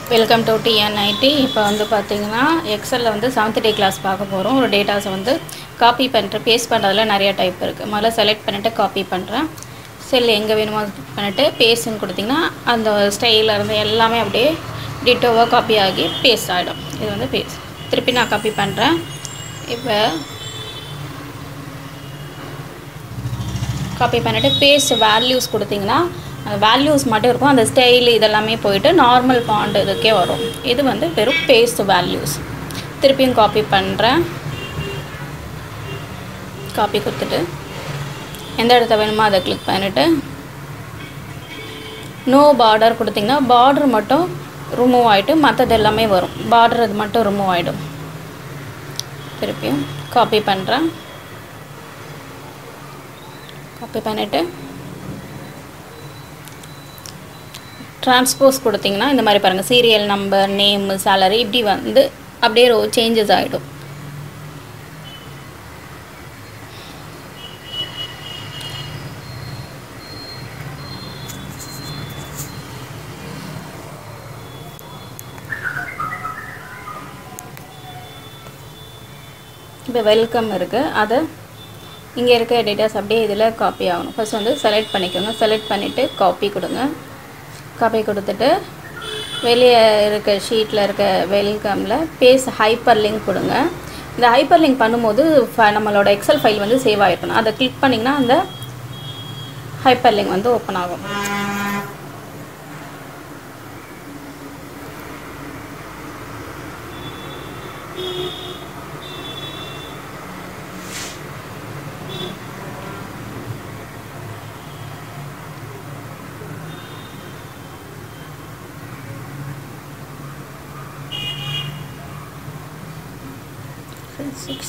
welcome to டிஎன்ஐடி இப்போ வந்து பார்த்தீங்கன்னா எக்ஸலில் வந்து செவன்த் டே கிளாஸ் பார்க்க போகிறோம் ஒரு டேட்டாஸை வந்து காப்பி பண்ணுற பேஸ்ட் பண்ணுறதுல நிறைய டைப் இருக்குது முதல்ல செலக்ட் பண்ணிவிட்டு காப்பி பண்ணுறேன் செல் எங்கே வேணுமோ அது பண்ணிவிட்டு பேஸ்ட்னு கொடுத்திங்கன்னா அந்த ஸ்டைலில் இருந்து எல்லாமே அப்படியே டிட்டோவாக காப்பி ஆகி பேஸ்ட் ஆகிடும் இது வந்து பேஸ்ட் திருப்பி நான் காப்பி பண்ணுறேன் இப்போ காப்பி பண்ணிவிட்டு பேஸ்ட் வேல்யூஸ் கொடுத்தீங்கன்னா அந்த வேல்யூஸ் மட்டும் இருக்கும் அந்த ஸ்டைல் இதெல்லாமே போயிட்டு நார்மல் பாண்ட் இதுக்கே வரும் இது வந்து வெறும் பேஸ்ட் வேல்யூஸ் திருப்பியும் காப்பி பண்ணுறேன் காப்பி கொடுத்துட்டு எந்த இடத்த வேணுமோ அதை கிளிக் பண்ணிவிட்டு நோ பார்டர் கொடுத்திங்கன்னா பார்டர் மட்டும் ரிமூவ் ஆகிட்டு மற்றது எல்லாமே வரும் பார்டர் இது மட்டும் ரிமூவ் ஆகிடும் திருப்பியும் காப்பி பண்ணுறேன் காப்பி பண்ணிவிட்டு ட்ரான்ஸ்போஸ் கொடுத்தீங்கன்னா இந்த மாதிரி பாருங்கள் சீரியல் நம்பர் நேமு சேலரி இப்படி வந்து அப்படியே ரோ சேஞ்சஸ் ஆகிடும் இப்போ வெல்கம் இருக்குது அதை இங்கே இருக்க டேட்டாஸ் அப்படியே இதில் காப்பி ஆகணும் ஃபஸ்ட் வந்து செலக்ட் பண்ணிக்கோங்க செலக்ட் பண்ணிவிட்டு காப்பி கொடுங்க காப்பி கொடுத்துட்டு வெளியே இருக்க ஷீட்டில் இருக்க வெல்கமில் பேஸ் ஹைப்பர் லிங்க் கொடுங்க இந்த ஹைப்பர் லிங்க் பண்ணும்போது ஃப- நம்மளோட எக்ஸல் ஃபைல் வந்து சேவ் ஆகிருக்கணும் அதை கிளிக் பண்ணிங்கன்னா அந்த ஹைப்பர் லிங்க் வந்து ஓப்பன் ஆகும் சிக்ஸ்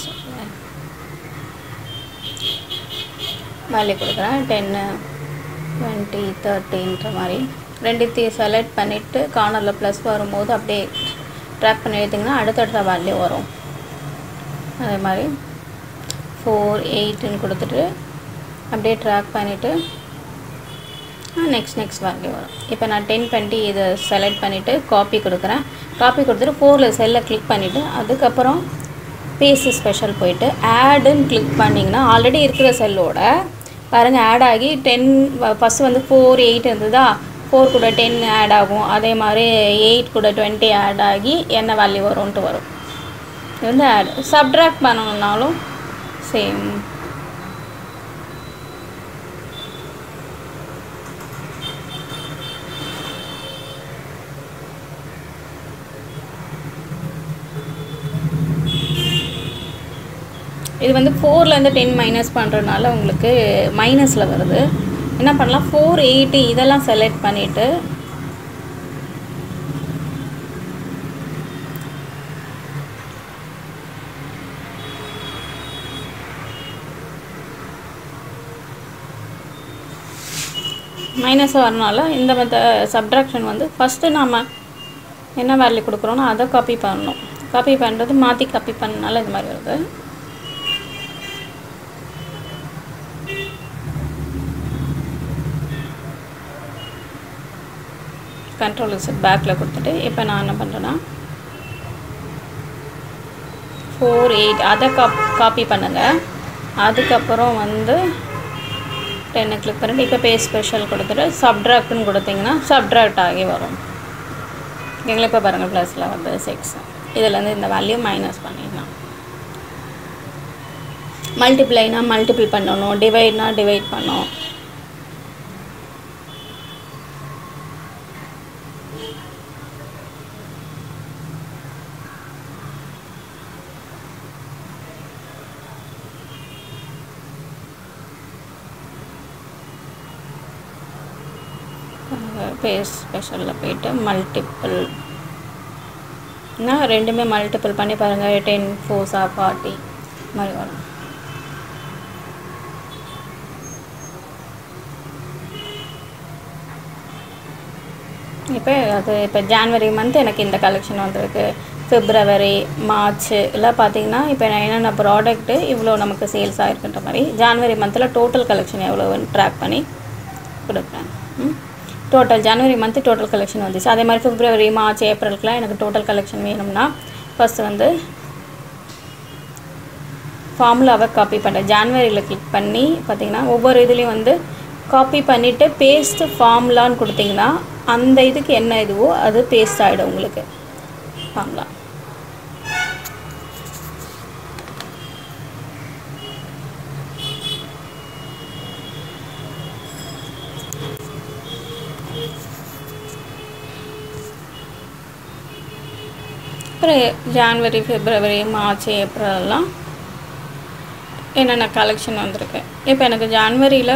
வேல்யூ கொடுக்குறேன் டென்னு டுவெண்ட்டி தேர்ட்டின்ற மாதிரி ரெண்டுத்தையும் செலக்ட் பண்ணிவிட்டு கார்னரில் ப்ளஸ் வரும்போது அப்படியே ட்ராக் பண்ணி எடுத்திங்கன்னா அடுத்தடுத்த வேல்யூ வரும் அதே மாதிரி ஃபோர் எயிட்டுன்னு கொடுத்துட்டு அப்படியே ட்ராக் பண்ணிவிட்டு நெக்ஸ்ட் நெக்ஸ்ட் வேல்யூ வரும் இப்போ நான் டென் டுவெண்ட்டி இதை செலக்ட் பண்ணிவிட்டு காப்பி கொடுக்குறேன் காப்பி கொடுத்துட்டு ஃபோரில் செல்லை கிளிக் பண்ணிவிட்டு அதுக்கப்புறம் பேஸ் ஸ்பெஷல் போயிட்டு ஆடுன்னு கிளிக் பண்ணிங்கன்னா ஆல்ரெடி இருக்கிற செல்லோட பாருங்கள் ஆட் ஆகி டென் ஃபஸ்ட்டு வந்து ஃபோர் எயிட் இருந்ததா ஃபோர் கூட டென் ஆட் ஆகும் அதே மாதிரி எயிட் கூட டுவெண்ட்டி ஆட் ஆகி என்ன வேல்யூ வரும்ன்ட்டு வரும் இது வந்து ஆட் சப்ட்ராக்ட் பண்ணணுன்னாலும் சேம் இது வந்து ஃபோர்லேருந்து டென் மைனஸ் பண்ணுறதுனால உங்களுக்கு மைனஸில் வருது என்ன பண்ணலாம் ஃபோர் எயிட்டி இதெல்லாம் செலக்ட் பண்ணிவிட்டு மைனஸ் வரனால இந்த மெத்த சப்ட்ராக்ஷன் வந்து ஃபஸ்ட்டு நாம் என்ன வேல்யூ கொடுக்குறோனோ அதை காப்பி பண்ணணும் காப்பி பண்ணுறது மாற்றி காப்பி பண்ணனால இது மாதிரி வருது கண்ட்ரோல் செட் பேக்கில் கொடுத்துட்டு இப்போ நான் என்ன பண்ணுறேன்னா ஃபோர் எயிட் அதை காப் காப்பி பண்ணுங்கள் அதுக்கப்புறம் வந்து டென்னை கிளிக் பண்ணிட்டு இப்போ பே ஸ்பெஷல் கொடுத்துட்டு சப்ட்ராக்ட்னு கொடுத்தீங்கன்னா சப்ட்ராக்ட் ஆகி வரும் எங்களுக்கு இப்போ பாருங்கள் ப்ளஸில் வந்து சிக்ஸ் இதுலேருந்து இந்த வேல்யூ மைனஸ் பண்ணிடலாம் மல்டிப்ளைனா மல்டிபிள் பண்ணணும் டிவைட்னா டிவைட் பண்ணணும் பேஸ் ஸ்பெஷலில் போயிட்டு மல்டிபிள் ரெண்டுமே மல்டிபிள் பண்ணி பாருங்கள் டென் ஃபோர்ஸா ஃபார்ட்டி மாதிரி வரும் இப்போ அது இப்போ ஜான்வரி மந்த் எனக்கு இந்த கலெக்ஷன் வந்திருக்கு பிப்ரவரி மார்ச் எல்லாம் பார்த்தீங்கன்னா இப்போ நான் என்னென்ன ப்ராடக்ட்டு இவ்வளோ நமக்கு சேல்ஸ் ஆகிருக்குன்ற மாதிரி ஜான்வரி மந்தில் டோட்டல் கலெக்ஷன் எவ்வளோன்னு ட்ராக் பண்ணி கொடுப்பேன் ம் டோட்டல் ஜனவரி மந்த்து டோட்டல் கலெக்ஷன் வந்துச்சு அதே மாதிரி பிப்ரவரி மார்ச் ஏப்ரலுக்குலாம் எனக்கு டோட்டல் கலெக்ஷன் வேணும்னா ஃபஸ்ட்டு வந்து ஃபார்முலாவை காப்பி பண்ணுறேன் ஜான்வரியில் கிளிக் பண்ணி பார்த்தீங்கன்னா ஒவ்வொரு இதுலேயும் வந்து காப்பி பண்ணிவிட்டு பேஸ்ட் ஃபார்முலான்னு கொடுத்தீங்கன்னா அந்த இதுக்கு என்ன இதுவோ அது பேஸ்ட் ஆகிடும் உங்களுக்கு ஃபார்முலா அப்புறம் ஜான்வரி பிப்ரவரி மார்ச் ஏப்ரல்லாம் என்னென்ன கலெக்ஷன் வந்திருக்கு இப்போ எனக்கு ஜான்வரியில்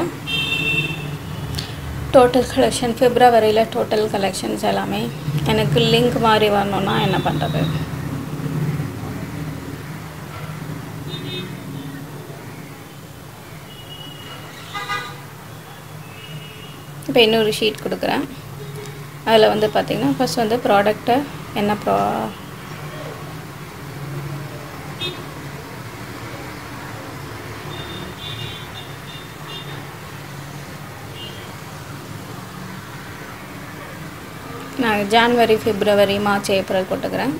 டோட்டல் கலெக்ஷன் பிப்ரவரியில் டோட்டல் கலெக்ஷன்ஸ் எல்லாமே எனக்கு லிங்க் மாதிரி வரணும்னா என்ன பண்ணுறது இப்போ இன்னொரு ஷீட் கொடுக்குறேன் அதில் வந்து பார்த்திங்கன்னா ஃபஸ்ட் வந்து ப்ராடக்ட்டை என்ன ப்ரா நான் ஜான்வரி பிப்ரவரி மார்ச் ஏப்ரல் போட்டுக்கிறேன்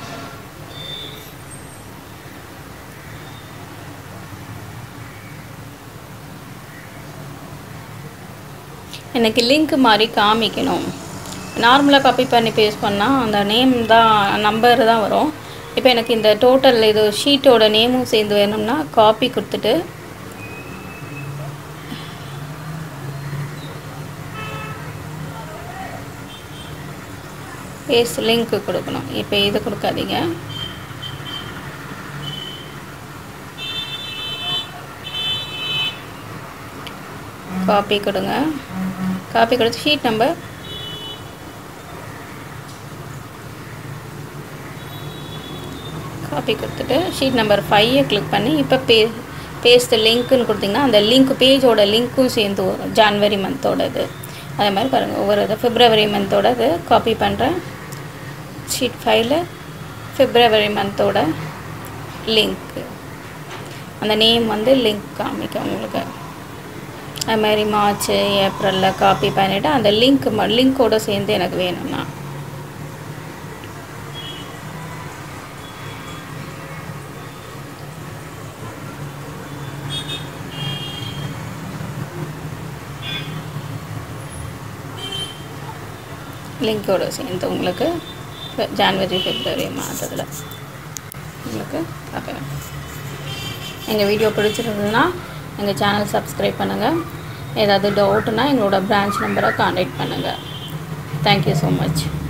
எனக்கு லிங்க் மாதிரி காமிக்கணும் நார்மலாக காப்பி பண்ணி பேஸ்ட் பண்ணால் அந்த நேம் தான் நம்பர் தான் வரும் இப்போ எனக்கு இந்த டோட்டல் இது ஷீட்டோட நேமும் சேர்ந்து வேணும்னா காப்பி கொடுத்துட்டு பேஸ்ட் லிங்க் கொடுக்கணும் இப்போ இது கொடுக்காதீங்க காப்பி கொடுங்க காப்பி கொடுத்து ஷீட் நம்பர் காப்பி கொடுத்துட்டு ஷீட் நம்பர் ஃபைவை கிளிக் பண்ணி இப்போ பே பேஸ்ட் லிங்க்குன்னு கொடுத்தீங்கன்னா அந்த லிங்க் பேஜோட லிங்க்கும் சேர்ந்து வரும் ஜான்வரி மந்தோட இது அதே மாதிரி பாருங்கள் ஒவ்வொரு இது பிப்ரவரி மந்தோட இது காப்பி பண்ணுறேன் ஷீட் ஃபைவ்ல பிப்ரவரி மந்தோட லிங்க்கு அந்த நேம் வந்து லிங்க் காமிக்கும் உங்களுக்கு அது மாதிரி மார்ச் ஏப்ரலில் காப்பி பண்ணிவிட்டு அந்த லிங்க் லிங்க்கோடு சேர்ந்து எனக்கு வேணும்னா லிங்கோடு சேர்ந்து உங்களுக்கு ஜான்வரி பிப்ரவரி மாதத்தில் உங்களுக்கு பார்க்கலாம் எங்கள் வீடியோ பிடிச்சிருந்ததுன்னா எங்கள் சேனல் சப்ஸ்கிரைப் பண்ணுங்கள் ஏதாவது டவுட்னா எங்களோட பிரான்ச் நம்பரை காண்டாக்ட் பண்ணுங்கள் தேங்க்யூ ஸோ மச்